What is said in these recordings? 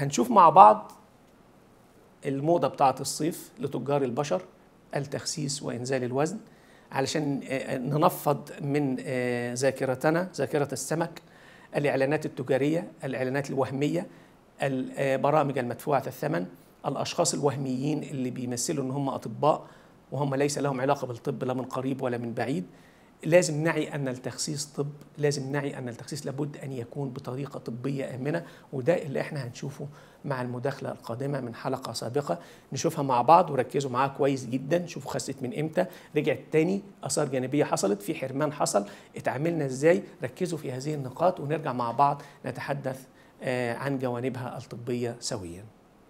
هنشوف مع بعض الموضة بتاعة الصيف لتجار البشر التخسيس وإنزال الوزن علشان آه، ننفض من آه، ذاكرتنا ذاكرة السمك الإعلانات التجارية الإعلانات الوهمية البرامج المدفوعة الثمن الأشخاص الوهميين اللي بيمثلوا إن هم أطباء وهم ليس لهم علاقة بالطب لا من قريب ولا من بعيد لازم نعي أن التخسيس طب لازم نعي أن التخسيس لابد أن يكون بطريقة طبية آمنة وده اللي احنا هنشوفه مع المداخلة القادمة من حلقة سابقة نشوفها مع بعض وركزوا معاها كويس جدا شوفوا خست من امتى رجعت تاني آثار جانبية حصلت في حرمان حصل اتعاملنا ازاي ركزوا في هذه النقاط ونرجع مع بعض نتحدث آه، عن جوانبها الطبية سويا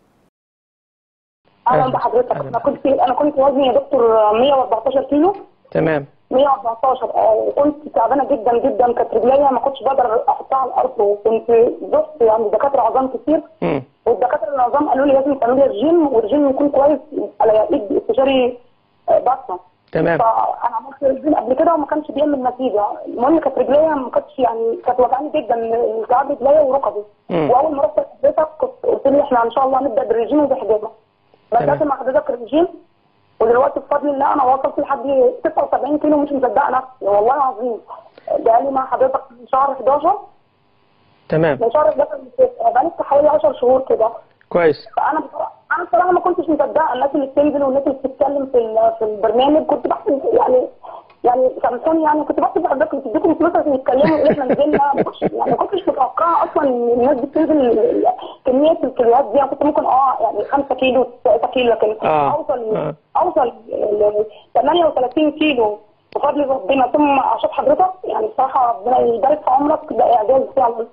اهلا أهلا. بحضرتك أهلا. انا كنت انا كنت وزني يا دكتور 114 كيلو تمام 114 اه وكنت تعبانه جدا جدا كانت رجليا ما كنتش بقدر احطها على الارض وكنت رحت يعني دكاتره عظام كتير مم. والدكاتره العظام قالوا لي لازم تعملي رجيم والرجيم يكون كويس على ايد استشاري آه، بطنه تمام فانا عملت رجيم قبل كده وما كانش بيعمل نتيجه المهم كانت رجليا ما كانتش يعني كانت وجعاني جدا التهاب رجليا وركبي مم. واول ما رحت لحضرتك كنت قلت لي احنا ان شاء الله نبدا بالرجيم وبحجامه بدات تمام. مع حضرتك الرجيم ودلوقتي بفضل الله انا وصلت لحد 76 كيلو مش مصدقه نفسي والله العظيم بقالي مع حضرتك من شهر 11 تمام من شهر 11 اللي فات. بقالي حوالي 10 شهور كده كويس فانا بصراحه انا بصراحه ما كنتش مصدقه الناس اللي بتنزل والناس اللي بتتكلم في ال- في البرنامج كنت بحسب يعني يعني سامسونج يعني كنت بحسب حضرتك بتديكم فلوس عشان يتكلموا يقول احنا نزلنا ما كنتش يعني ما كنتش متوقعه اصلا ان الناس بتنزل كميه الكيلوات دي انا كنت ممكن اه يعني 5 كيلو 6 كيلو لكن آه. اوصل آه. اوصل ل 38 كيلو بفضل ربنا ثم عشان حضرتك يعني بصراحه ربنا يبارك في عمرك ده اعجاز فعلا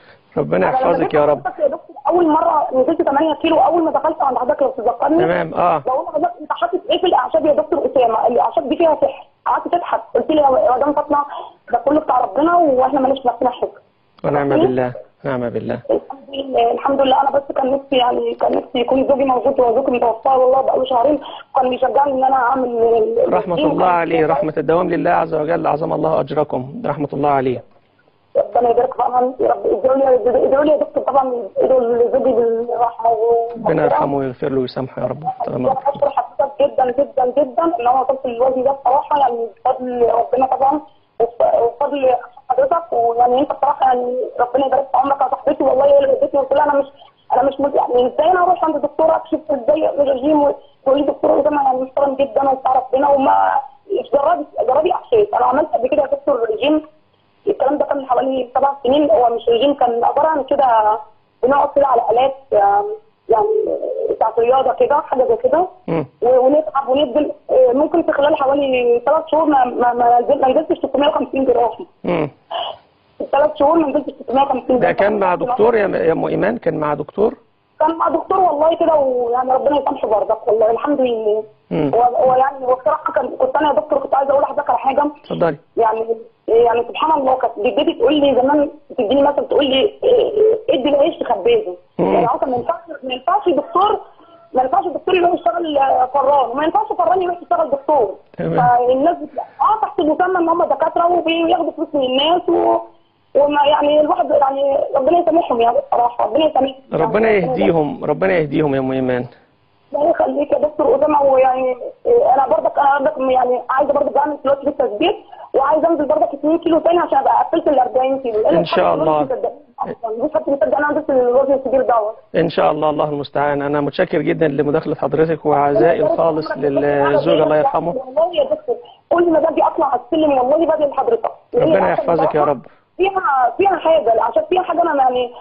ربنا أنا لما يحفظك جيت يا رب حضرتك يا دكتور اول مره نزلت 8 كيلو اول ما دخلت عند حضرتك لو تذكرني تمام اه بقول لحضرتك انت حاطط ايه في الاعشاب يا دكتور اسامه؟ الاعشاب دي فيها سحر قعدت تضحك قلت لي يا مدام فاطمه ده كله بتاع ربنا واحنا مالناش نفسنا حاجه ونعم بالله نعم بالله الحمد لله الحمد لله انا بس كان نفسي يعني كان نفسي يكون زوجي موجود وزوجي متوفى والله بقاله شهرين كان بيشجعني ان انا اعمل ال- رحمة الدين. الله عليه رحمة الدوام لله عز وجل عظم الله أجركم رحمة الله عليه ربنا يبارك طبعا يا رب ادعوا لي ادعوا لي يا دكتور طبعا ادعوا لزوجي بالرحمه ربنا يرحمه ويغفر له ويسامحه يا رب انا بشكر حضرتك جدا جدا جدا ان انا وصلت للوزن ده بصراحه يعني بفضل ربنا طبعا وف- وبفضل حضرتك ويعني انت بصراحه يعني ربنا يبارك في عمرك يا صاحبتي والله هي اللي ادتني قلت لها انا مش انا مش مز... يعني ازاي انا اروح عند دكتور اكشف ازاي الرجيم وتقول لي دكتور اسامه يعني محترم جدا وبتاع ربنا وما جربي جربي احساس انا عملت قبل كده يا دكتور رجيم الكلام ده كان من حوالي سبع سنين هو مش رجيم كان عباره عن كده بنقعد كده على الات آم، يعني بتاعت رياضه كده حاجه زي كده مم. و- ونتعب ونبذل آه، ممكن في خلال حوالي ثلاث شهور ما ما ما نزل- ما نزلتش 650 جرام مم. في ثلاث شهور ما نزلتش 650 جرام ده كان مع دكتور يا يا ام ايمان كان مع دكتور كان مع دكتور والله كده ويعني ربنا يسامحه برضك والله الحمد لله مم. هو هو يعني هو بصراحه كان كنت انا يا دكتور كنت عايزه اقول لحضرتك على حاجه اتفضلي يعني يعني سبحان الله كانت جدتي تقول لي زمان تديني مثلا تقول لي إيه- ادي العيش تخبزه مم. يعني اصلا ما ينفعش ما ينفعش دكتور ما ينفعش الدكتور يروح يشتغل آه، فران وما ينفعش فران يروح يشتغل دكتور تمام. فالناس بت- اه تحت مسمى ان هم دكاتره وبياخدوا فلوس من الناس و... وما يعني الواحد يعني ربنا يسامحهم يعني بصراحه ربنا يسامحهم ربنا يهديهم ربنا يهديهم يا ام ايمان الله يخليك يا دكتور اسامه ويعني إيه، انا برضك انا برضك يعني عايزه برضك اعمل دلوقتي في التثبيت وعايزه انزل برضك 2 كيلو تاني عشان ابقى قفلت ال 40 كيلو لأن إن شاء الحمد الله. لله مش مصدقين أصلاً. مش حد مصدق انا نزلت الوزن الكبير دوت ان شاء الله الله المستعان انا متشكر جدا لمداخله حضرتك وعزائي الخالص للزوج الله يرحمه والله يا دكتور كل ما باجي اطلع على السلم والله باجي لحضرتك لأن ربنا العشاء يحفظك يا بصراحة رب. فيها فيها حاجه عشان فيها حاجه انا يعني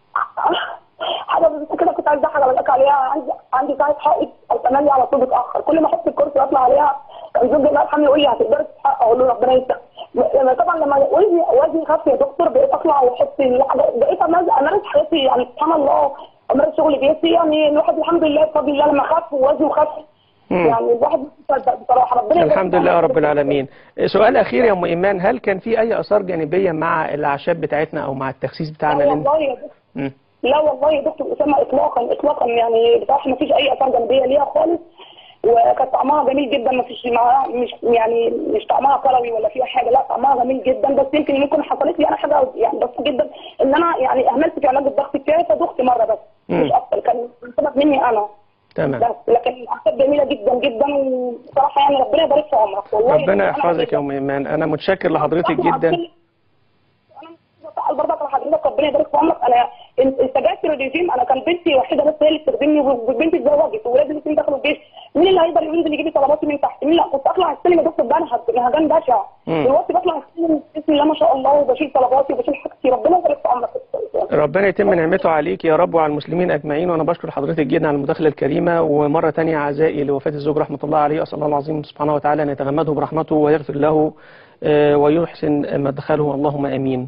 حاجه بس كده كنت عايزه حاجه اقول لك عليها عندي عندي ساعه حائط التملي على طول بتاخر كل ما احط الكرسي واطلع عليها كان زوجي الله يرحمه يقول لي هتقدري تتحقق اقول له ربنا يسامحك لما طبعا لما وزني وزني خف يا دكتور بقيت اطلع واحط الحاجة- بقيت أمز- امارس حياتي يعني سبحان الله امارس شغل بيتي يعني الواحد الحمد لله بفضل الله لما خف ووزنه خف مم. يعني الواحد مش مصدق بصراحه ربنا يبارك الحمد في لله عمرك. رب العالمين سؤال اخير يا ام ايمان هل كان في اي اثار جانبيه مع الاعشاب بتاعتنا او مع التخسيس بتاعنا لا لان والله يا دكتور مم. لا والله يا دكتور اسامه اطلاقا اطلاقا يعني بصراحه ما فيش اي اثار جانبيه ليها خالص وكانت طعمها جميل جدا ما فيش معاها مش يعني مش طعمها كروي ولا فيها حاجه لا طعمها جميل جدا بس يمكن ممكن حصلت لي انا حاجه يعني بسيطه جدا ان انا يعني اهملت في علاج الضغط بتاعي فدخت مره بس مم. مش اكتر كان سبب مني انا تمام بس لكن اعصاب جميله جدا جدا وصراحه يعني ربنا يبارك في عمرك والله ربنا أنا يحفظك يا ام ايمان انا متشكر لحضرتك جدا انا بسال برضك لحضرتك ربنا يبارك في عمرك انا التجاهل الرجيم انا كان بنتي وحيده بس هي اللي بتخدمني وبنتي اتزوجت وولادي الاثنين دخلوا الجيش مين اللي هيقدر ينزل يجيب لي طلباتي من تحت مين لا كنت اطلع السلم يا دكتور بنهج نهجان بشع مم. دلوقتي بطلع السلم بسم الله ما شاء الله وبشيل طلباتي وبشيل حاجتي ربنا يبارك في عمرك ربنا يتم نعمته عليك يا رب وعلى المسلمين اجمعين وانا بشكر حضرتك جدا على المداخله الكريمه ومره تانية عزائي لوفاه الزوج رحمه الله عليه اسال الله العظيم سبحانه وتعالى ان يتغمده برحمته ويغفر له آه، ويحسن مدخله اللهم امين.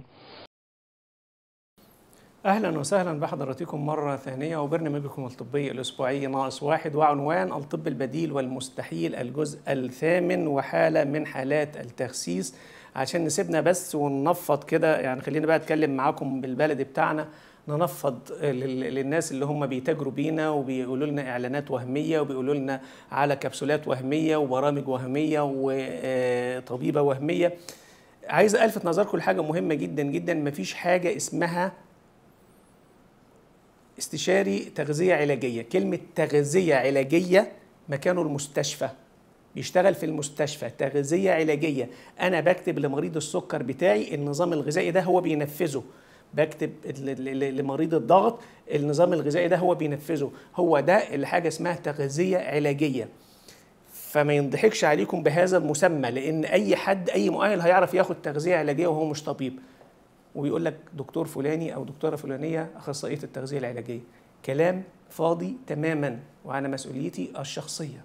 اهلا وسهلا بحضراتكم مره ثانيه وبرنامجكم الطبي الاسبوعي ناقص واحد وعنوان الطب البديل والمستحيل الجزء الثامن وحاله من حالات التخسيس عشان نسيبنا بس وننفض كده يعني خلينا بقى اتكلم معاكم بالبلدي بتاعنا ننفض لل- للناس اللي هم بيتاجروا بينا وبيقولوا لنا اعلانات وهميه وبيقولوا لنا على كبسولات وهميه وبرامج وهميه وطبيبه وهميه عايز الفت نظركم لحاجه مهمه جدا جدا مفيش حاجه اسمها استشاري تغذية علاجية كلمة تغذية علاجية مكانه المستشفى بيشتغل في المستشفى تغذية علاجية أنا بكتب لمريض السكر بتاعي النظام الغذائي ده هو بينفذه بكتب ل- ل- لمريض الضغط النظام الغذائي ده هو بينفذه هو ده اللي حاجة اسمها تغذية علاجية فما ينضحكش عليكم بهذا المسمى لأن أي حد أي مؤهل هيعرف ياخد تغذية علاجية وهو مش طبيب ويقول لك دكتور فلاني او دكتوره فلانيه اخصائيه التغذيه العلاجيه كلام فاضي تماما وعلى مسؤوليتي الشخصيه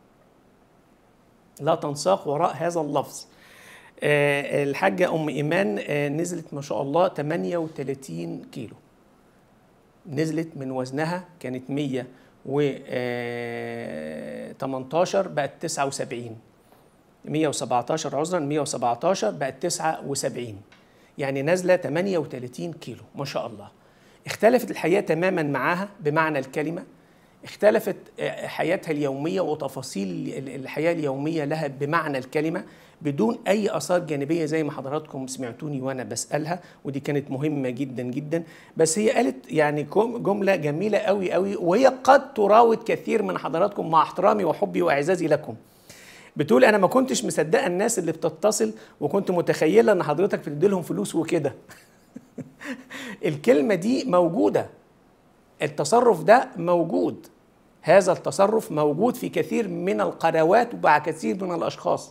لا تنساق وراء هذا اللفظ آه، الحاجة أم إيمان آه، نزلت ما شاء الله 38 كيلو نزلت من وزنها كانت 100 و آه، 18 بقت 79 117 عذرا 117 بقت 79 يعني نازله 38 كيلو ما شاء الله اختلفت الحياه تماما معاها بمعنى الكلمه اختلفت آه، حياتها اليوميه وتفاصيل ال- الحياه اليوميه لها بمعنى الكلمه بدون اي اثار جانبيه زي ما حضراتكم سمعتوني وانا بسالها ودي كانت مهمه جدا جدا بس هي قالت يعني كم- جمله جميله قوي قوي وهي قد تراود كثير من حضراتكم مع احترامي وحبي واعزازي لكم بتقول انا ما كنتش مصدقه الناس اللي بتتصل وكنت متخيله ان حضرتك بتدي لهم فلوس وكده الكلمه دي موجوده التصرف ده موجود هذا التصرف موجود في كثير من القنوات ومع كثير من الاشخاص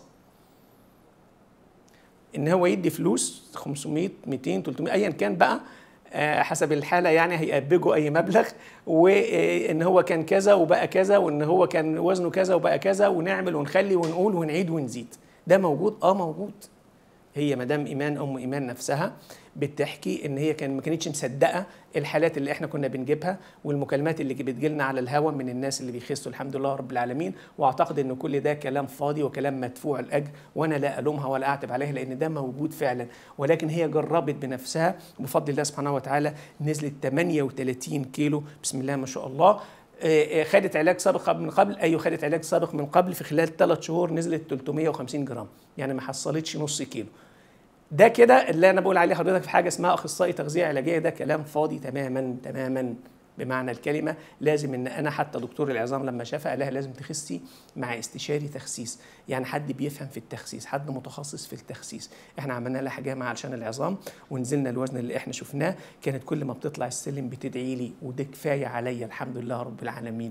ان هو يدي فلوس 500 200 300 ايا كان بقى آه، حسب الحاله يعني هيقبجوا اي مبلغ وان هو كان كذا وبقى كذا وان هو كان وزنه كذا وبقى كذا ونعمل ونخلي ونقول ونعيد ونزيد ده موجود اه موجود هي مدام ايمان ام ايمان نفسها بتحكي ان هي كان ما كانتش مصدقه الحالات اللي احنا كنا بنجيبها والمكالمات اللي بتجيلنا على الهوا من الناس اللي بيخسوا الحمد لله رب العالمين واعتقد ان كل ده كلام فاضي وكلام مدفوع الاجر وانا لا الومها ولا اعتب عليها لان ده موجود فعلا ولكن هي جربت بنفسها بفضل الله سبحانه وتعالى نزلت 38 كيلو بسم الله ما شاء الله آه، آه، خدت علاج سابق من قبل ايوه خدت علاج سابق من قبل في خلال ثلاث شهور نزلت 350 جرام يعني ما حصلتش نص كيلو ده كده اللي انا بقول عليه حضرتك في حاجه اسمها اخصائي تغذيه علاجيه ده كلام فاضي تماما تماما بمعنى الكلمه لازم ان انا حتى دكتور العظام لما شافها قال لها لازم تخسي مع استشاري تخسيس يعني حد بيفهم في التخسيس حد متخصص في التخسيس احنا عملنا لها حجامه علشان العظام ونزلنا الوزن اللي احنا شفناه كانت كل ما بتطلع السلم بتدعي لي وده كفايه عليا الحمد لله رب العالمين